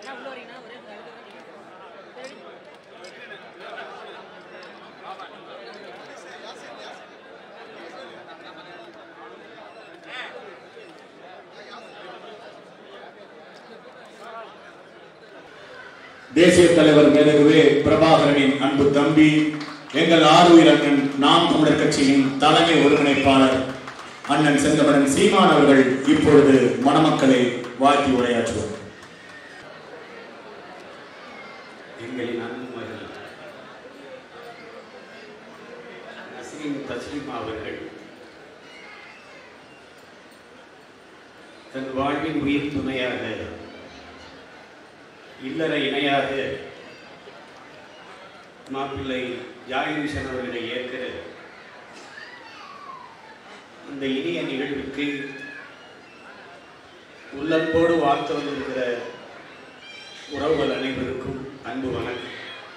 தேசிய தலைவர் மேதகுவே பிரபாகரனின் அன்பு தம்பி எங்கள் ஆறுயிர் அண்ணன் நாம் தமிழர் கட்சியின் தலைமை ஒருங்கிணைப்பாளர் அண்ணன் செந்தமரன் சீமான் அவர்கள் இப்பொழுது மணமக்களை வாழ்த்தி உரையாற்றுவார் எங்களின் அன்பு மகள் நஸ்ரீன் தஸ்லிமா அவர்கள் தன் வாழ்வின் உயிர் துணையாக இல்லற இணையாக மாப்பிள்ளை ஜாயிமிஷன் அவர்களை ஏற்கிற இந்த இனிய நிகழ்வுக்கு உள்ளன்போடு வாழ்த்து வந்திருக்கிற உறவுகள் அனைவருக்கும் அன்பு வணக்கம்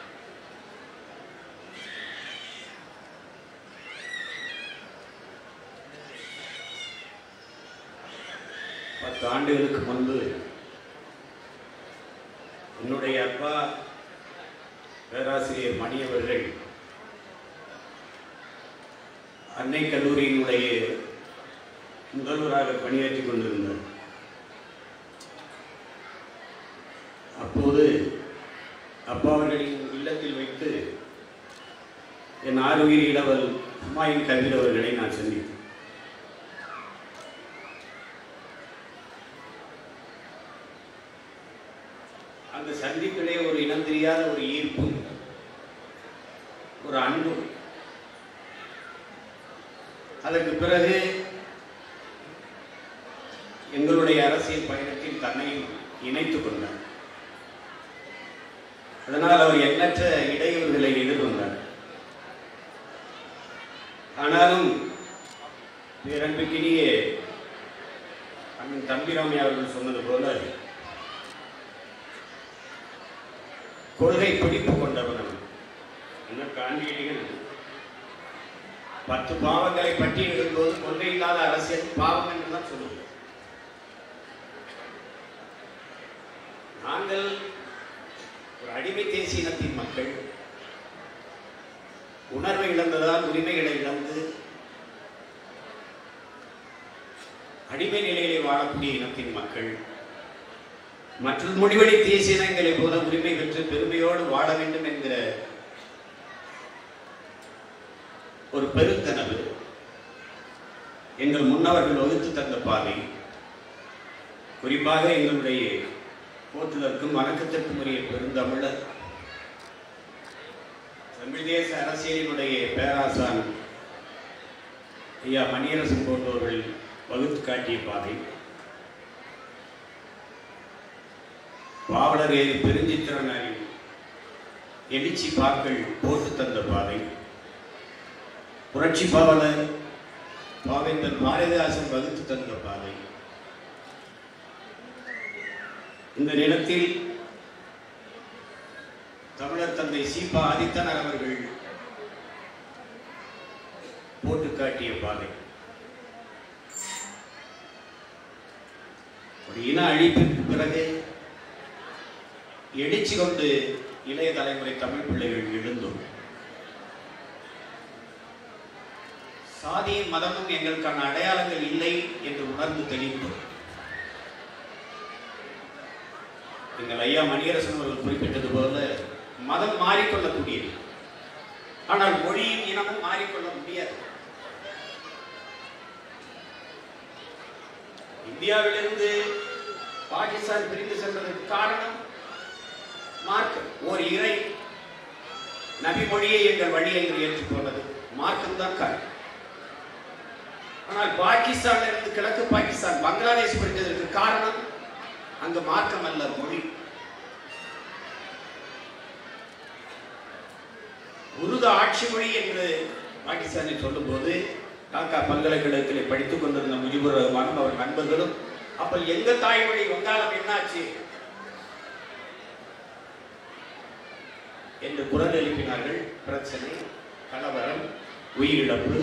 பத்து ஆண்டுகளுக்கு முன்பு என்னுடைய அப்பா பேராசிரியர் மணி அவர்கள் அன்னை கல்லூரியினுடைய முதல்வராக பணியாற்றிக் கொண்டிருந்தார் அப்போது அப்பா அவர்களின் இல்லத்தில் வைத்து என் ஆறுயிர் இளவல் ஹுமாயூன் கபீர் அவர்களை நான் சந்தித்தேன் அந்த சந்திப்பிலே ஒரு இனம் தெரியாத ஒரு ஈர்ப்பு ஒரு அன்பு அதற்கு பிறகு எங்களுடைய அரசியல் பயணத்தில் தன்னையும் இணைத்துக் கொண்டார் அதனால் அவர் எண்ணற்ற இடையூறுகளை எதிர்கொண்டார் ஆனாலும் பேரன்புக்கினியே அண்ணன் தம்பிராமி அவர்கள் சொன்னது போல கொள்கை பிடிப்பு கொண்டவன் அவன். என்ன காண்கிறீர்கள் பத்து பாவங்களை பட்டியலிடும் போது கொள்கை இல்லாத அரசியல் பாவம் என்று தான் சொல்லுவோம் நாங்கள் ஒரு அடிமை தேசிய இனத்தின் மக்கள் உணர்வை இழந்ததால் உரிமைகளை இழந்து அடிமை நிலையிலே வாழக்கூடிய இனத்தின் மக்கள் மற்ற முடிவெளி தேசிய இனங்களை போல உரிமை பெற்று பெருமையோடு வாழ வேண்டும் என்கிற ஒரு பெருங்கனவு எங்கள் முன்னவர்கள் வகுத்து தந்த பாதை குறிப்பாக எங்களுடைய போற்றுதற்கும் வணக்கத்திற்கும் உரிய பெருந்தமிழர் தமிழ் தேச அரசியலினுடைய பேராசான் ஐயா மணியரசன் போன்றவர்கள் வகுத்து காட்டிய பாதை பாவலர் ஏ பெருஞ்சித்திரனாரின் எழுச்சி பாக்கள் போட்டு தந்த பாதை புரட்சி பாவலர் பாவேந்தர் பாரதிதாசன் வகுத்து தந்த பாதை இந்த நிலத்தில் தமிழர் தந்தை சீபா ஆதித்தனர் அவர்கள் போட்டு காட்டிய பாதை ஒரு இன அழிப்பிற்கு பிறகு எழுச்சி கொண்டு இளைய தலைமுறை தமிழ் பிள்ளைகள் எழுந்தோம் சாதியும் மதமும் எங்களுக்கான அடையாளங்கள் இல்லை என்று உணர்ந்து தெளிந்தோம் எங்கள் ஐயா மணியரசன் அவர்கள் குறிப்பிட்டது போல மதம் மாறிக்கொள்ளக்கூடியது ஆனால் மொழியும் இனமும் மாறிக்கொள்ள முடியாது இந்தியாவிலிருந்து பாகிஸ்தான் பிரிந்து சென்றதற்கு காரணம் மார்க்கம் ஓர் இறை நபி மொழியை எங்கள் வழியை என்று ஏற்றுக்கொண்டது மார்க்கம் தான் காரணம் ஆனால் பாகிஸ்தான்ல இருந்து கிழக்கு பாகிஸ்தான் பங்களாதேஷ் பிரிந்ததற்கு காரணம் அங்கு மார்க்கம் அல்ல மொழி உருது ஆட்சி மொழி என்று பாகிஸ்தானில் சொல்லும்போது டாக்கா பல்கலைக்கழகத்தில் படித்துக் கொண்டிருந்த முஜிபுர் ரஹ்மானும் அவர் நண்பர்களும் அப்ப எங்க தாய்மொழி வங்காளம் என்னாச்சு என்று குரல் எழுப்பினார்கள் பிரச்சனை கலவரம் உயிரிழப்பு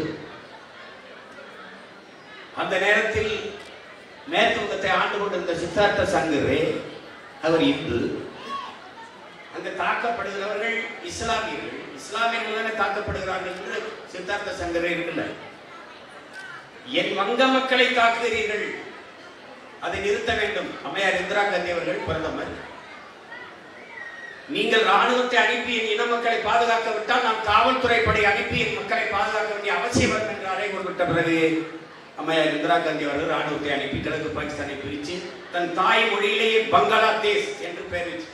அந்த நேரத்தில் மேற்கு வங்கத்தை ஆண்டு கொண்டிருந்த சித்தார்த்த சங்கரே அவர் இந்து அங்க தாக்கப்படுகிறவர்கள் இஸ்லாமியர்கள் இஸ்லாமியர்கள் தானே தாக்கப்படுகிறார்கள் என்று சித்தார்த்த சங்கரே இருக்குல்ல என் வங்க மக்களை தாக்குகிறீர்கள் அதை நிறுத்த வேண்டும் அம்மையார் இந்திரா காந்தி அவர்கள் பிரதமர் நீங்கள் ராணுவத்தை அனுப்பி என் இன மக்களை பாதுகாக்க விட்டால் நான் காவல்துறை படை அனுப்பி என் மக்களை பாதுகாக்க வேண்டிய அவசியம் வரும் என்று அறைகூர் விட்ட பிறகு அம்மையார் இந்திரா காந்தி அவர்கள் ராணுவத்தை அனுப்பி கிழக்கு பாகிஸ்தானை பிரித்து தன் தாய் மொழியிலேயே பங்களாதேஷ் என்று பெயர் வச்சு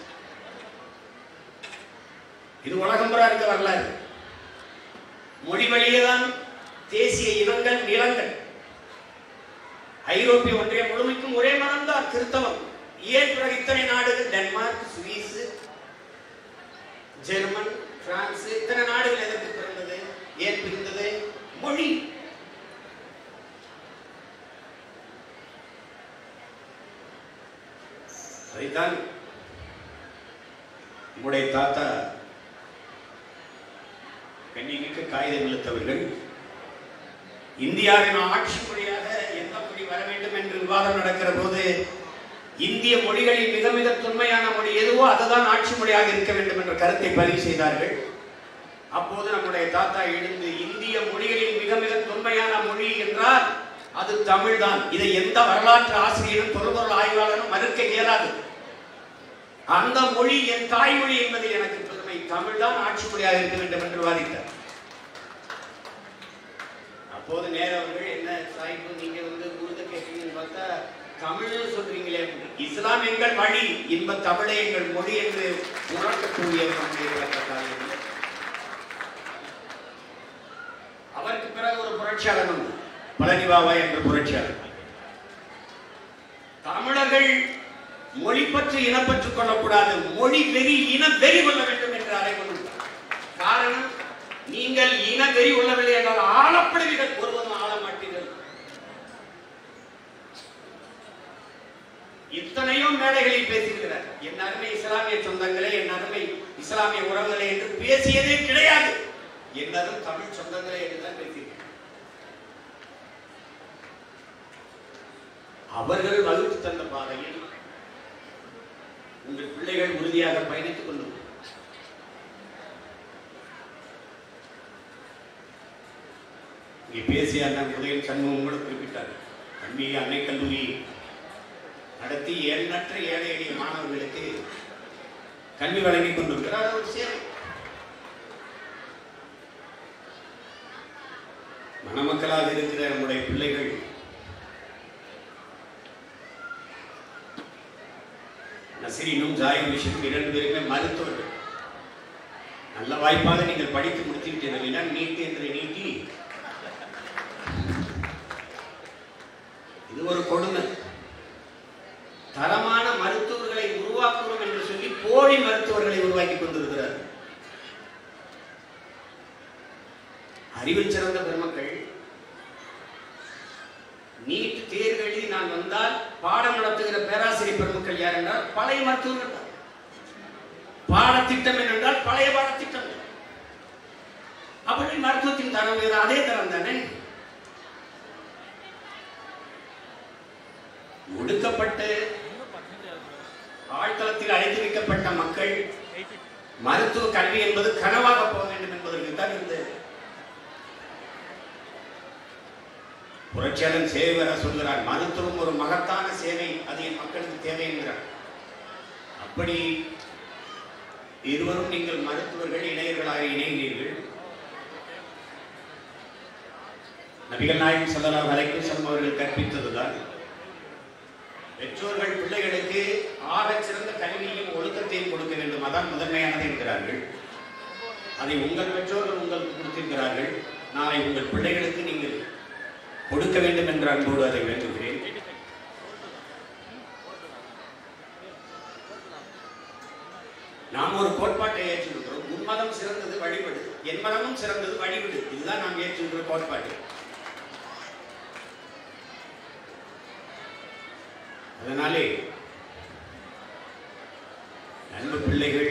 இது உலகம் பூரா இருக்க வரலாறு மொழி வழியே தான் தேசிய இனங்கள் நிலங்கள் ஐரோப்பிய ஒன்றிய முழுமைக்கும் ஒரே மனம்தான் கிறிஸ்தவம் ஏன் பிறகு இத்தனை நாடுகள் டென்மார்க் சுவிஸ் ஜெர்மன் பிரான்ஸ் இத்தனை நாடுகள் எதற்கு பிறந்தது ஏன் பிரிந்தது மொழி அதைத்தான் உங்களுடைய தாத்தா கண்ணிமிக்க காகிதம் இழுத்தவர்கள் இந்தியாவின் ஆட்சி மொழியாக எந்த மொழி வர வேண்டும் என்று விவாதம் நடக்கிற போது இந்திய மொழிகளில் மிக மிக தொன்மையான மொழி எதுவோ அதுதான் ஆட்சி மொழியாக இருக்க வேண்டும் என்ற கருத்தை பதிவு செய்தார்கள் அப்போது நம்முடைய தாத்தா எழுந்து இந்திய மொழிகளில் மிக மிக தொன்மையான மொழி என்றால் அது தமிழ் தான் இதை எந்த வரலாற்று ஆசிரியரும் தொல்பொருள் ஆய்வாளரும் மறுக்க இயலாது அந்த மொழி என் தாய்மொழி என்பது எனக்கு பெருமை தமிழ் தான் ஆட்சி மொழியாக இருக்க வேண்டும் என்று வாதித்தார் அப்போது நேரு அவர்கள் என்ன சாய்ப்பு நீங்க வந்து உருது கேட்கறீங்கன்னு பார்த்தா தமிழ்னு சொல்றீங்களே இஸ்லாம் எங்கள் வழி இன்ப தமிழே எங்கள் மொழி என்று உணர்த்தக்கூடியவர் நம்முடைய விளக்கத்தால் அவருக்கு பிறகு ஒரு புரட்சியாளர் உண்டு. பழனி பாபா என்ற புரட்சியாளர் தமிழர்கள் மொழி பற்றி இனப்பற்றுக் கொள்ளக்கூடாது மொழி வெறி இன வெறி கொள்ள வேண்டும் என்று அறைகொண்டார் காரணம் நீங்கள் இன வெறி கொள்ளவில்லை என்றால் ஆளப்படுவீர்கள் ஒருவரும் ஆள மாட்டீர்கள் இத்தனையோ மேடைகளில் பேசுகிறார் என் அருமை இஸ்லாமிய சொந்தங்களே என் அருமை இஸ்லாமிய உறவுகளே என்று பேசியதே கிடையாது என்னதும் தமிழ் சொந்தங்களே என்றுதான் பேசியிருக்கிறார் அவர்கள் வகுத்து தந்த பாதையில் உங்கள் பிள்ளைகள் உறுதியாக பயணித்துக் கொண்டு இங்கே பேசிய அண்ணன் உதயன் சண்முகம் கூட குறிப்பிட்டார் தம்பி அன்னை கல்லூரி நடத்தி எண்ணற்ற ஏழை எளிய மாணவர்களுக்கு கல்வி வழங்கிக் கொண்டிருக்கிறார் அது ஒரு சேவை மணமக்களாக இருக்கிற நம்முடைய பிள்ளைகள் நசிரினும் ஜாயின் விஷயம் இரண்டு பேருமே மருத்துவர்கள் நல்ல வாய்ப்பாக நீங்கள் படித்து முடித்து விட்டீர்கள் இல்லைன்னா நீட் என்று நீட்டி இது ஒரு கொடுமை தரமான மருத்துவர்களை உருவாக்குவோம் என்று சொல்லி போலி மருத்துவர்களை உருவாக்கி கொண்டிருக்கிறார் அறிவில் சிறந்த பெருமக்கள் நீட் தேர்வு எழுதி நான் வந்தால் பாடம் நடத்துகிற பேராசிரியர் பெருமக்கள் யார் என்றால் பழைய மருத்துவர்கள் தான். பாடத்திட்டம் என்னென்றால் பழைய பாடத்திட்டம் அப்படி மருத்துவத்தின் தரம் வேறு அதே தரம் தானே ஒடுக்கப்பட்டு ஆழ்தளத்தில் அழைத்து வைக்கப்பட்ட மக்கள் மருத்துவ கல்வி என்பது கனவாக போக வேண்டும் என்பதற்கு தான் இந்த புரட்சியாளன் சேவை சொல்கிறார் மருத்துவம் ஒரு மகத்தான சேவை அது என் மக்களுக்கு தேவை என்கிறார் அப்படி இருவரும் நீங்கள் மருத்துவர்கள் இணையர்களாக இணைகிறீர்கள் நபிகள் நாயகம் ஸல்லல்லாஹு அலைஹி வஸல்லம் அவர்கள் கற்பித்ததுதான் பெற்றோர்கள் பிள்ளைகளுக்கு ஆகச் சிறந்த கல்வியையும் ஒழுக்கத்தையும் கொடுக்க வேண்டும் அதான் முதன்மையானது என்கிறார்கள் அதை உங்கள் பெற்றோர்கள் உங்களுக்கு கொடுத்திருக்கிறார்கள் நாளை உங்கள் பிள்ளைகளுக்கு நீங்கள் கொடுக்க வேண்டும் என்ற அன்போடு அதை வேண்டுகிறேன் நாம் ஒரு கோட்பாட்டை ஏற்றிருக்கிறோம் உன் மதம் சிறந்தது வழிபடு என் மதமும் சிறந்தது வழிபடு இதுதான் நாம் ஏற்றிருக்கிற கோட்பாடு அதனாலே அன்பு பிள்ளைகள்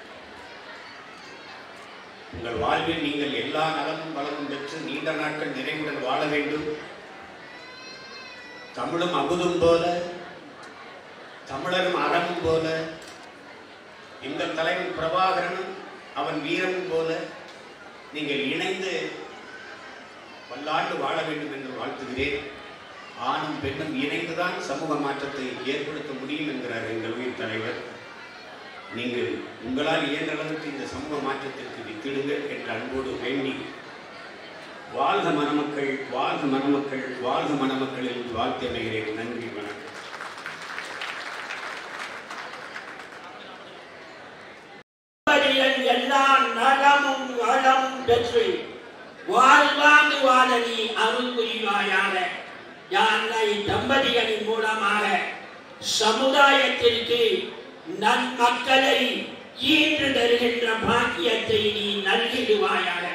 உங்கள் வாழ்வில் நீங்கள் எல்லா நலமும் வளமும் பெற்று நீண்ட நாட்கள் நிறைவுடன் வாழ வேண்டும் தமிழும் அமுதும் போல தமிழரும் அறமும் போல எங்கள் தலைவன் பிரபாகரனும் அவன் வீரமும் போல நீங்கள் இணைந்து பல்லாண்டு வாழ வேண்டும் என்று வாழ்த்துகிறேன் ஆணும் பெண்ணும் இணைந்துதான் சமூக மாற்றத்தை ஏற்படுத்த முடியும் என்கிறார் எங்கள் உயிர் தலைவர் நீங்கள் உங்களால் இயன்ற அளவுக்கு இந்த சமூக மாற்றத்திற்கு வித்திடுங்கள் என்ற அன்போடு வேண்டி வாழ்க மணமக்கள் வாழ்க மணமக்கள் வாழ்க மணமக்களில் வாழ்த்து அமைகிறேன் நன்றி வணக்கம் தம்பதிகள் எல்லாம் நலமும் வளமும் பெற்று வாழ்வாங்கு வாழ நீ அருள் புரிவாயாக யானை தம்பதிகளின் மூலமாக சமுதாயத்திற்கு நன்மக்களை ஈன்று தருகின்ற பாக்கியத்தை நீ நல்கிடுவாயாக